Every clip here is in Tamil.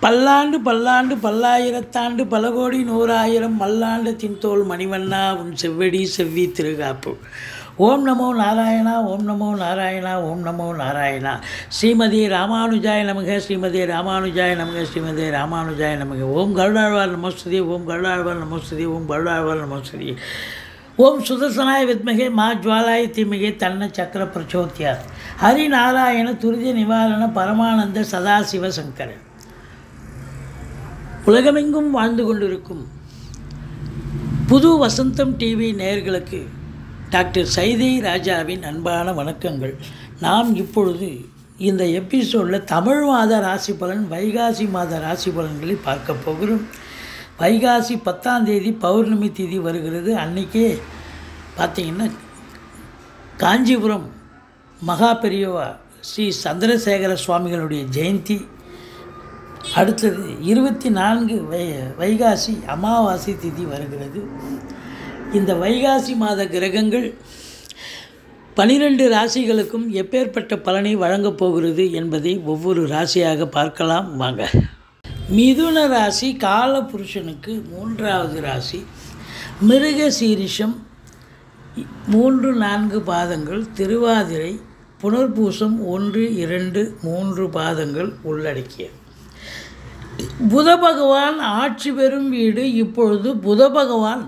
பல்லாண்டு பல்லாண்டு பல்லாயிரத்தாண்டு பல கோடி நூறாயிரம் மல்லாண்டு தின்தோல் மணிவண்ணா உன் செவ்வடி செவ்வி திருகாப்பு ஓம் நமோ நாராயணா ஓம் நமோ நாராயணா ஓம் நமோ நாராயணா ஸ்ரீமதி ராமானுஜாய நமக ஸ்ரீமதி ராமானுஜாய நமக ஸ்ரீமதி ராமானுஜாய நமக ஓம் கருடாழ்வார் நமஸ்துதி ஓம் கருடாழ்வார் நமஸ்துதி ஓம் கருடாழ்வார் நமஸ்துதி ஓம் சுதர்சனாய வித்மகே மா ஜுவாலாய தீமகே தன்ன சக்கர பிரச்சோத்தியார் ஹரிநாராயண துரித நிவாரண பரமானந்த சதாசிவ சங்கரன் உலகமெங்கும் வாழ்ந்து கொண்டிருக்கும் புது வசந்தம் டிவி நேயர்களுக்கு டாக்டர் சைதை ராஜாவின் அன்பான வணக்கங்கள் நாம் இப்பொழுது இந்த எபிசோடில் தமிழ் மாத ராசி பலன் வைகாசி மாத ராசி பலன்களை பார்க்க போகிறோம் வைகாசி பத்தாம் தேதி பௌர்ணமி தேதி வருகிறது அன்றைக்கே பார்த்திங்கன்னா காஞ்சிபுரம் மகா பெரியவா ஸ்ரீ சந்திரசேகர சுவாமிகளுடைய ஜெயந்தி அடுத்தது இருபத்தி நான்கு வை வைகாசி அமாவாசை திதி வருகிறது இந்த வைகாசி மாத கிரகங்கள் பனிரெண்டு ராசிகளுக்கும் எப்பேற்பட்ட பலனை வழங்கப் போகிறது என்பதை ஒவ்வொரு ராசியாக பார்க்கலாம் வாங்க மிதுன ராசி கால புருஷனுக்கு மூன்றாவது ராசி மிருக சீரிஷம் மூன்று நான்கு பாதங்கள் திருவாதிரை புனர்பூசம் ஒன்று இரண்டு மூன்று பாதங்கள் உள்ளடக்கிய புத பகவான் ஆட்சி பெறும் வீடு இப்பொழுது புத பகவான்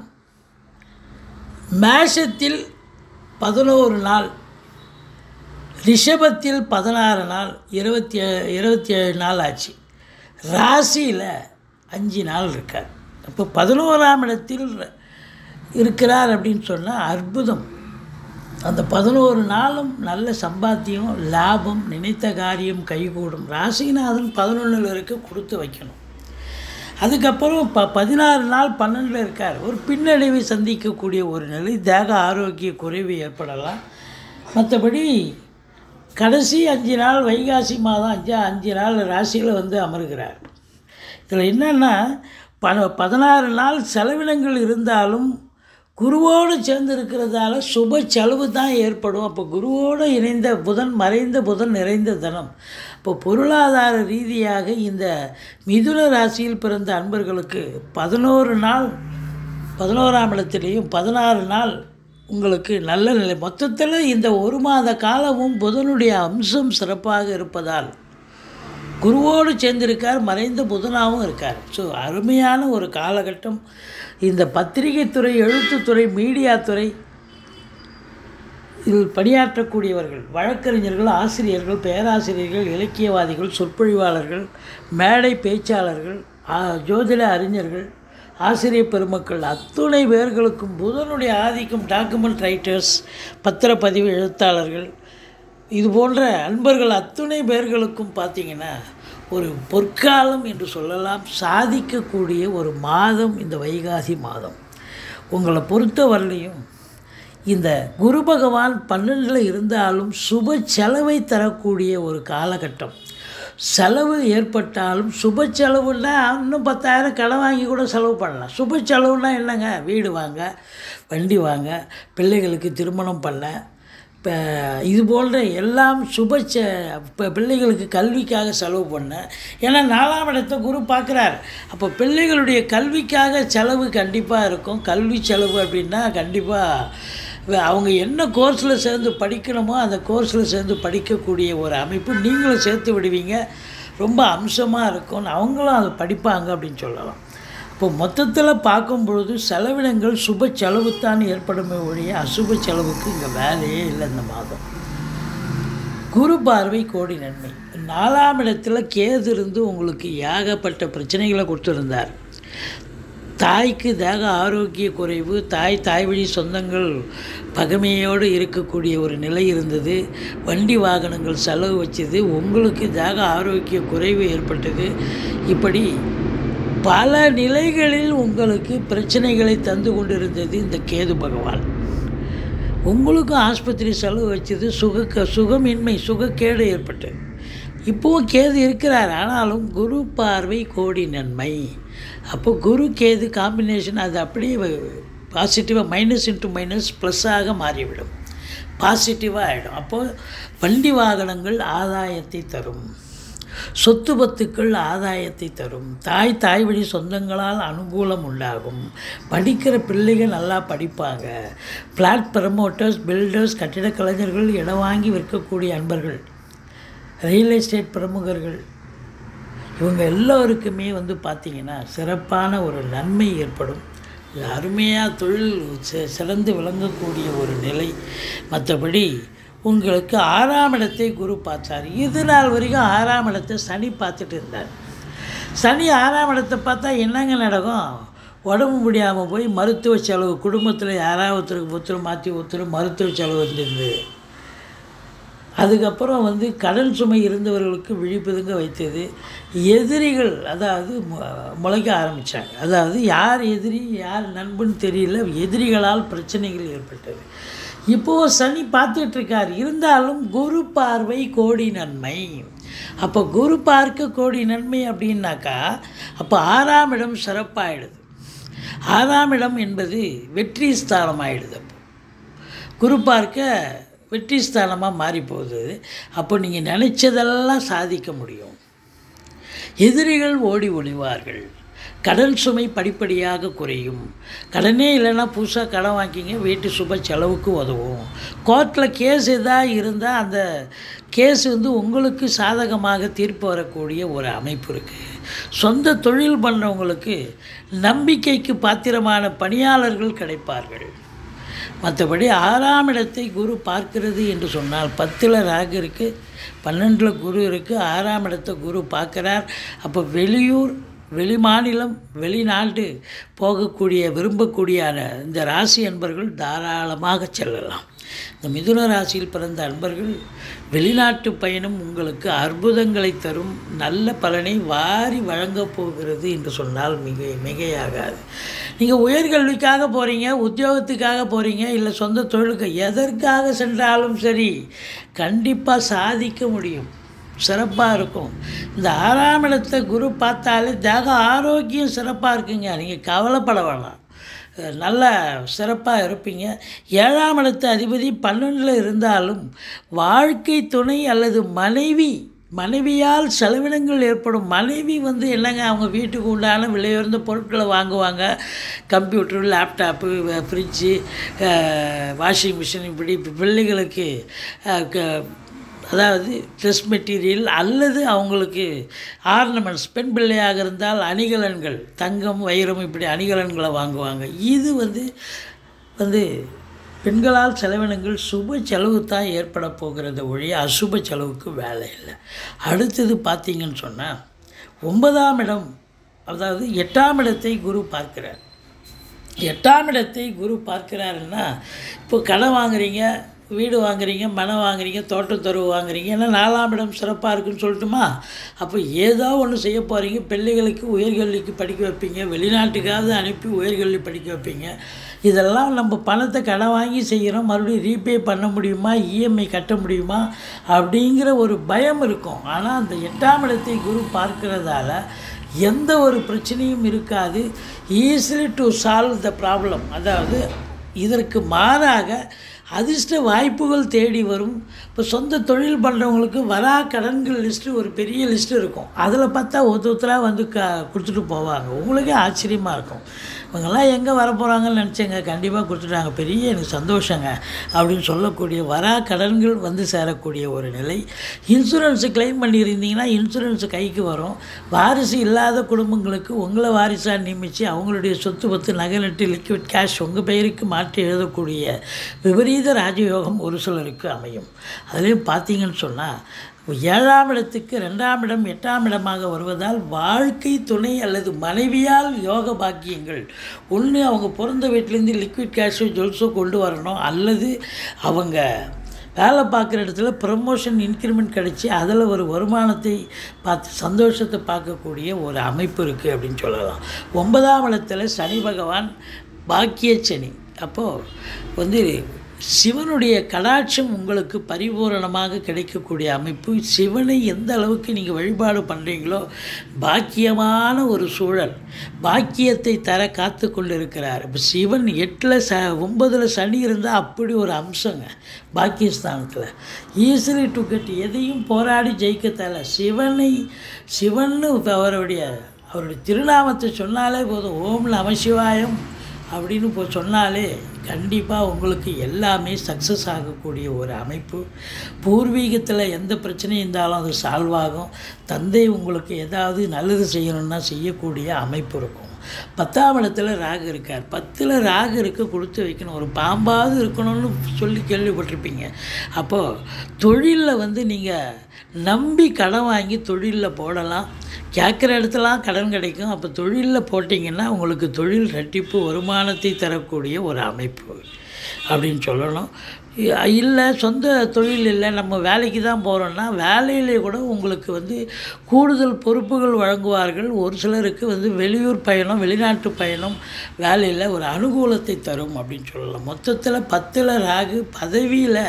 மேஷத்தில் பதினோரு நாள் ரிஷபத்தில் பதினாறு நாள் இருபத்தி ஏ- இருபத்தி ஏழு நாள் ஆச்சு ராசியில் அஞ்சு நாள் இருக்கார் அப்போ பதினோராம் இடத்தில் இருக்கிறார் அப்படின்னு சொன்னால் அற்புதம் அந்த பதினோரு நாளும் நல்ல சம்பாத்தியம் லாபம் நினைத்த காரியம் கைகூடும் ராசிநாதன் பதினொன்றில் இருக்க கொடுத்து வைக்கணும் அதுக்கப்புறம் ப பதினாறு நாள் பன்னெண்டில் இருக்கார் ஒரு பின்னடைவை சந்திக்கக்கூடிய ஒரு நிலை தேக ஆரோக்கிய குறைவு ஏற்படலாம் மற்றபடி கடைசி அஞ்சு நாள் வைகாசி மாதம் அஞ்சு அஞ்சு நாள் ராசியில் வந்து அமர்கிறார் இதில் என்னென்னா ப பதினாறு நாள் செலவினங்கள் இருந்தாலும் குருவோடு சேர்ந்து இருக்கிறதால சுப செலவு தான் ஏற்படும் அப்போ குருவோடு இணைந்த புதன் மறைந்த புதன் நிறைந்த தனம் இப்போ பொருளாதார ரீதியாக இந்த மிதுன ராசியில் பிறந்த அன்பர்களுக்கு பதினோரு நாள் பதினோராம் இடத்திலையும் பதினாறு நாள் உங்களுக்கு நல்ல நிலை மொத்தத்தில் இந்த ஒரு மாத காலமும் புதனுடைய அம்சம் சிறப்பாக இருப்பதால் குருவோடு சேர்ந்திருக்கார் மறைந்த புதனாகவும் இருக்கார் ஸோ அருமையான ஒரு காலகட்டம் இந்த பத்திரிகைத்துறை எழுத்துத்துறை மீடியா துறை இதில் பணியாற்றக்கூடியவர்கள் வழக்கறிஞர்கள் ஆசிரியர்கள் பேராசிரியர்கள் இலக்கியவாதிகள் சொற்பொழிவாளர்கள் மேடை பேச்சாளர்கள் ஆ- ஜோதிட அறிஞர்கள் ஆசிரியர் பெருமக்கள் அத்துணை பேர்களுக்கும் புதனுடைய ஆதிக்கம் டாக்குமெண்ட் ரைட்டர்ஸ் பத்திரப்பதிவு எழுத்தாளர்கள் இது போன்ற அன்பர்கள் அத்துணை பேர்களுக்கும் பார்த்தீங்கன்னா ஒரு பொற்காலம் என்று சொல்லலாம் சாதிக்கக்கூடிய ஒரு மாதம் இந்த வைகாசி மாதம் உங்களை பொறுத்தவரையிலையும் இந்த குரு பகவான் பன்னெண்டில் இருந்தாலும் சுப செலவை தரக்கூடிய ஒரு காலகட்டம் செலவு ஏற்பட்டாலும் சுப செலவுன்னா இன்னும் பத்தாயிரம் கடன் வாங்கி கூட செலவு பண்ணலாம் சுப செலவுன்னா என்னங்க வீடு வாங்க வண்டி வாங்க பிள்ளைகளுக்கு திருமணம் பண்ண இப்போ இது போன்ற எல்லாம் சுப செ இப்போ பிள்ளைகளுக்கு கல்விக்காக செலவு பண்ண ஏன்னா நாலாம் இடத்தை குரு பார்க்குறார் அப்போ பிள்ளைகளுடைய கல்விக்காக செலவு கண்டிப்பாக இருக்கும் கல்வி செலவு அப்படின்னா கண்டிப்பாக அவங்க என்ன கோர்ஸில் சேர்ந்து படிக்கணுமோ அந்த கோர்ஸில் சேர்ந்து படிக்கக்கூடிய ஒரு அமைப்பு நீங்களும் சேர்த்து விடுவீங்க ரொம்ப அம்சமாக இருக்கும் அவங்களும் அதை படிப்பாங்க அப்படின்னு சொல்லலாம் இப்போ மொத்தத்தில் பார்க்கும் பொழுது செலவினங்கள் சுப செலவுத்தான் ஏற்படுமே ஒழிய அசுப செலவுக்கு இங்கே வேலையே இல்லை இந்த மாதம் குரு பார்வை கோடி நன்மை நாலாம் இடத்துல கேது இருந்து உங்களுக்கு ஏகப்பட்ட பிரச்சனைகளை கொடுத்துருந்தார் தாய்க்கு தேக ஆரோக்கிய குறைவு தாய் தாய் வழி சொந்தங்கள் பகைமையோடு இருக்கக்கூடிய ஒரு நிலை இருந்தது வண்டி வாகனங்கள் செலவு வச்சது உங்களுக்கு தேக ஆரோக்கிய குறைவு ஏற்பட்டது இப்படி பல நிலைகளில் உங்களுக்கு பிரச்சனைகளை தந்து கொண்டிருந்தது இந்த கேது பகவான் உங்களுக்கும் ஆஸ்பத்திரி செலவு வச்சது சுக சுகமின்மை சுகக்கேடு ஏற்பட்டு இப்போவும் கேது இருக்கிறார் ஆனாலும் குரு பார்வை கோடி நன்மை அப்போ குரு கேது காம்பினேஷன் அது அப்படியே பாசிட்டிவாக மைனஸ் இன்ட்டு மைனஸ் ப்ளஸ்ஸாக மாறிவிடும் பாசிட்டிவாக ஆகிடும் அப்போது வண்டி வாகனங்கள் ஆதாயத்தை தரும் சொத்து பத்துக்கள் ஆதாயத்தை தரும் தாய் தாய் வழி சொந்தங்களால் அனுகூலம் உண்டாகும் படிக்கிற பிள்ளைகள் நல்லா படிப்பாங்க ஃப்ளாட் ப்ரமோட்டர்ஸ் பில்டர்ஸ் கட்டிடக் கலைஞர்கள் இடம் வாங்கி விற்கக்கூடிய அன்பர்கள் ரியல் எஸ்டேட் பிரமுகர்கள் இவங்க எல்லோருக்குமே வந்து பார்த்திங்கன்னா சிறப்பான ஒரு நன்மை ஏற்படும் இது அருமையாக தொழில் சி- சிறந்து விளங்கக்கூடிய ஒரு நிலை மற்றபடி உங்களுக்கு ஆறாம் இடத்தை குரு பார்த்தார் இது நாள் வரைக்கும் ஆறாம் இடத்தை சனி பார்த்துட்டு இருந்தார் சனி ஆறாம் இடத்தை பார்த்தா என்னங்க நடக்கும் உடம்பு முடியாமல் போய் மருத்துவ செலவு குடும்பத்தில் யாராவது ஒருத்தருக்கு ஒருத்தர் மாற்றி ஒருத்தர் மருத்துவ செலவு இருந்தது அதுக்கப்புறம் வந்து கடன் சுமை இருந்தவர்களுக்கு விழிப்புதுங்க வைத்தது எதிரிகள் அதாவது மு- முளைக்க ஆரம்பித்தாங்க அதாவது யார் எதிரி யார் நண்பன் தெரியல எதிரிகளால் பிரச்சனைகள் ஏற்பட்டது இப்போது சனி பார்த்துட்டு இருக்கார் இருந்தாலும் குரு பார்வை கோடி நன்மை அப்போ குரு பார்க்க கோடி நன்மை அப்படின்னாக்கா அப்போ ஆறாம் இடம் சிறப்பாயிடுது ஆறாம் இடம் என்பது வெற்றி ஸ்தானம் ஆயிடுது அப்போ குரு பார்க்க வெற்றி ஸ்தானமாக மாறி போகுது அப்போ நீங்கள் நினச்சதெல்லாம் சாதிக்க முடியும் எதிரிகள் ஓடி ஒளிவார்கள் கடன் சுமை படிப்படியாக குறையும் கடனே இல்லைன்னா புதுசாக கடன் வாங்கிங்க வீட்டு சுப செலவுக்கு உதவும் கோர்ட்டில் கேஸ் எதாவது இருந்தால் அந்த கேஸ் வந்து உங்களுக்கு சாதகமாக தீர்ப்பு வரக்கூடிய ஒரு அமைப்பு இருக்குது சொந்த தொழில் பண்ணுறவங்களுக்கு நம்பிக்கைக்கு பாத்திரமான பணியாளர்கள் கிடைப்பார்கள் மற்றபடி ஆறாம் இடத்தை குரு பார்க்கிறது என்று சொன்னால் பத்தில் ராகு இருக்குது பன்னெண்டில் குரு இருக்குது ஆறாம் இடத்தை குரு பார்க்குறார் அப்போ வெளியூர் வெளிமாநிலம் வெளிநாட்டு போகக்கூடிய விரும்பக்கூடிய அன- இந்த ராசி அன்பர்கள் தாராளமாக செல்லலாம் இந்த மிதுன ராசியில் பிறந்த அன்பர்கள் வெளிநாட்டு பயணம் உங்களுக்கு அற்புதங்களை தரும் நல்ல பலனை வாரி வழங்கப் போகிறது என்று சொன்னால் மிக மிகையாகாது நீங்கள் உயர்கல்விக்காக போகிறீங்க உத்தியோகத்துக்காக போகிறீங்க இல்லை சொந்த தொழிலுக்கு எதற்காக சென்றாலும் சரி கண்டிப்பாக சாதிக்க முடியும் சிறப்பாக இருக்கும் இந்த ஆறாம் இடத்தை குரு பார்த்தாலே தேக ஆரோக்கியம் சிறப்பாக இருக்குங்க நீங்கள் கவலைப்பட வேணாம் நல்ல சிறப்பாக இருப்பீங்க ஏழாம் இடத்து அதிபதி பன்னெண்டில் இருந்தாலும் வாழ்க்கை துணை அல்லது மனைவி மனைவியால் செலவினங்கள் ஏற்படும் மனைவி வந்து என்னங்க அவங்க வீட்டுக்கு உண்டான விலையுயர்ந்த பொருட்களை வாங்குவாங்க computer laptop fridge washing machine இப்படி பிள்ளைகளுக்கு அஹ், க- அதாவது ட்ரெஸ் மெட்டீரியல் அல்லது அவங்களுக்கு ஆர்னமெண்ட்ஸ் பெண் பிள்ளையாக இருந்தால் அணிகலன்கள் தங்கம் வைரம் இப்படி அணிகலன்களை வாங்குவாங்க இது வந்து வந்து பெண்களால் செலவினங்கள் சுப செலவு தான் ஏற்பட போகிறது ஒழிய அசுப செலவுக்கு வேலை இல்லை அடுத்தது பார்த்தீங்கன்னு சொன்னால் ஒன்பதாம் இடம் அதாவது எட்டாம் இடத்தை குரு பார்க்கிறார் எட்டாம் இடத்தை குரு பார்க்கிறாருன்னா இப்போ கடன் வாங்குறீங்க வீடு வாங்குறீங்க மனம் வாங்குறீங்க தோட்டத்தொருவு வாங்குறீங்க ஏன்னா நாலாம் இடம் சிறப்பாக இருக்குன்னு சொல்லட்டுமா அப்போ ஏதோ ஒன்று செய்ய போகிறீங்க பிள்ளைகளுக்கு உயர்கல்விக்கு படிக்க வைப்பீங்க வெளிநாட்டுக்காவது அனுப்பி உயர்கல்வி படிக்க வைப்பீங்க இதெல்லாம் நம்ம பணத்தை கடன் வாங்கி செய்கிறோம் மறுபடியும் ரீபே பண்ண முடியுமா இஎம்ஐ கட்ட முடியுமா அப்படிங்கிற ஒரு பயம் இருக்கும் ஆனால் அந்த எட்டாம் இடத்தை குரு பார்க்கிறதால எந்த ஒரு பிரச்சனையும் இருக்காது easily to solve the problem அதாவது இதற்கு மாறாக அதிர்ஷ்ட வாய்ப்புகள் தேடி வரும் இப்போ சொந்த தொழில் பண்ணுறவங்களுக்கு வரா கடன்கள் லிஸ்ட்டு ஒரு பெரிய லிஸ்ட்டு இருக்கும் அதில் பார்த்தா ஒருத்தர் ஒருத்தராக வந்து க கொடுத்துட்டு போவாங்க உங்களுக்கே ஆச்சரியமாக இருக்கும் இவங்கெல்லாம் எங்கே வர போகிறாங்கன்னு நினச்சேங்க கண்டிப்பாக கொடுத்துட்டாங்க பெரிய எனக்கு சந்தோஷங்க அப்படின்னு சொல்லக்கூடிய வரா கடன்கள் வந்து சேரக்கூடிய ஒரு நிலை இன்சூரன்ஸு கிளைம் பண்ணியிருந்தீங்கன்னா இன்சூரன்ஸ் கைக்கு வரும் வாரிசு இல்லாத குடும்பங்களுக்கு உங்களை வாரிசாக நியமித்து அவங்களுடைய சொத்து பத்து நகை நட்டு லிக்விட் கேஷ் உங்கள் பெயருக்கு மாற்றி எழுதக்கூடிய விபரீத ராஜயோகம் ஒரு சிலருக்கு அமையும் அதுலேயும் பார்த்தீங்கன்னு சொன்னால் ஏழாம் இடத்துக்கு ரெண்டாம் இடம் எட்டாம் இடமாக வருவதால் வாழ்க்கை துணை அல்லது மனைவியால் யோக பாக்கியங்கள் ஒன்று அவங்க பிறந்த வீட்டிலேருந்து லிக்விட் கேஷோ ஜுவல்ஸோ கொண்டு வரணும் அல்லது அவங்க வேலை பார்க்குற இடத்துல ப்ரமோஷன் இன்க்ரிமெண்ட் கிடச்சி அதில் ஒரு வருமானத்தை பார்த்து சந்தோஷத்தை பார்க்கக்கூடிய ஒரு அமைப்பு இருக்குது அப்படின்னு சொல்லலாம் ஒன்பதாம் இடத்துல சனி பகவான் பாக்கிய சனி அப்போது வந்து சிவனுடைய கடாட்சம் உங்களுக்கு பரிபூரணமாக கிடைக்கக்கூடிய அமைப்பு சிவனை எந்த அளவுக்கு நீங்கள் வழிபாடு பண்ணுறீங்களோ பாக்கியமான ஒரு சூழல் பாக்கியத்தை தர காத்து கொண்டு இருக்கிறார் இப்போ சிவன் எட்டில் ச ஒன்பதில் சனி இருந்தால் அப்படி ஒரு அம்சங்க பாக்கியஸ்தானத்தில் ஈஸிலி டு கெட் எதையும் போராடி ஜெயிக்க தேவை சிவனை சிவன்னு அவருடைய அவருடைய திருநாமத்தை சொன்னாலே போதும் ஓம் நமசிவாயம் அப்படின்னு இப்போ சொன்னாலே கண்டிப்பாக உங்களுக்கு எல்லாமே சக்ஸஸ் ஆகக்கூடிய ஒரு அமைப்பு பூர்வீகத்தில் எந்த பிரச்சனையும் இருந்தாலும் அது சால்வ் ஆகும் தந்தை உங்களுக்கு ஏதாவது நல்லது செய்யணும்னா செய்யக்கூடிய அமைப்பு இருக்கும் பத்தாம் இடத்துல ராகு இருக்கார் பத்தில் ராகு இருக்க கொடுத்து வைக்கணும் ஒரு பாம்பாவது இருக்கணும்னு சொல்லி கேள்விப்பட்டிருப்பீங்க அப்போது தொழிலில் வந்து நீங்கள் நம்பி கடன் வாங்கி தொழிலில் போடலாம் கேட்குற இடத்துலாம் கடன் கிடைக்கும் அப்போ தொழிலில் போட்டிங்கன்னா உங்களுக்கு தொழில் ரெட்டிப்பு வருமானத்தை தரக்கூடிய ஒரு அமைப்பு அப்படின்னு சொல்லணும் இல்லை சொந்த தொழில் இல்லை நம்ம வேலைக்கு தான் போகிறோன்னா வேலையிலே கூட உங்களுக்கு வந்து கூடுதல் பொறுப்புகள் வழங்குவார்கள் ஒரு சிலருக்கு வந்து வெளியூர் பயணம் வெளிநாட்டு பயணம் வேலையில் ஒரு அனுகூலத்தை தரும் அப்படின்னு சொல்லலாம் மொத்தத்தில் பத்தில் ராகு பதவியில்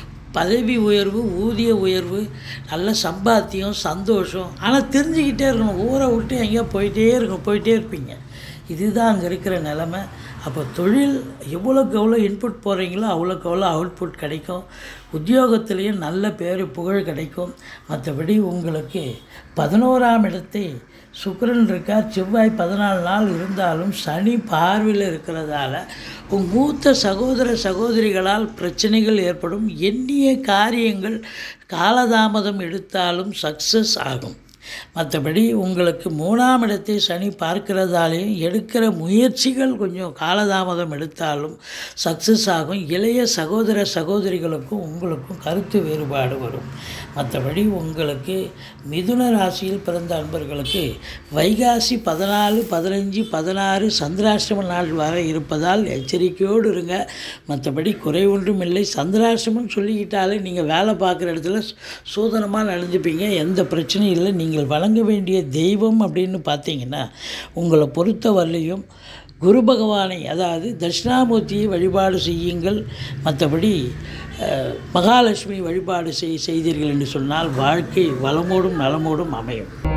பதவி உயர்வு ஊதிய உயர்வு நல்ல சம்பாத்தியம் சந்தோஷம் ஆனால் தெரிஞ்சுக்கிட்டே இருக்கணும் ஊரை விட்டு எங்கேயோ போயிட்டே இருக்கணும் போயிட்டே இருப்பீங்க இதுதான் அங்கே இருக்கிற நிலமை அப்போ தொழில் எவ்வளோக்கு எவ்வளோ இன்புட் போடுறீங்களோ அவ்வளோக்கு எவ்வளோ அவுட்புட் கிடைக்கும் உத்தியோகத்திலையும் நல்ல பேர் புகழ் கிடைக்கும் மற்றபடி உங்களுக்கு பதினோராம் இடத்தை சுக்கிரன் இருக்கார் செவ்வாய் பதினாலு நாள் இருந்தாலும் சனி பார்வையில் இருக்கிறதால உங்கள் மூத்த சகோதர சகோதரிகளால் பிரச்சனைகள் ஏற்படும் எண்ணிய காரியங்கள் காலதாமதம் எடுத்தாலும் சக்ஸஸ் ஆகும் மற்றபடி உங்களுக்கு மூணாம் இடத்தை சனி பார்க்கிறதாலேயும் எடுக்கிற முயற்சிகள் கொஞ்சம் காலதாமதம் எடுத்தாலும் சக்ஸஸ் ஆகும் இளைய சகோதர சகோதரிகளுக்கும் உங்களுக்கும் கருத்து வேறுபாடு வரும் மற்றபடி உங்களுக்கு மிதுன ராசியில் பிறந்த அன்பர்களுக்கு வைகாசி பதினாலு பதினஞ்சு பதினாறு சந்திராஷ்டம நாள் வரை இருப்பதால் எச்சரிக்கையோடு இருங்க மற்றபடி குறை ஒன்றும் இல்லை சந்திராஷ்டமம் சொல்லிக்கிட்டாலே நீங்கள் வேலை பார்க்குற இடத்துல சூதனமாக நடந்துப்பீங்க எந்த பிரச்சனையும் இல்லை நீங்கள் வணங்க வேண்டிய தெய்வம் அப்படின்னு பார்த்தீங்கன்னா உங்களை பொறுத்தவரையிலையும் குரு பகவானை அதாவது தட்சிணாமூர்த்தியை வழிபாடு செய்யுங்கள் மற்றபடி அஹ், மகாலட்சுமி வழிபாடு செய் செய்தீர்கள் என்று சொன்னால் வாழ்க்கை வளமோடும் நலமோடும் அமையும்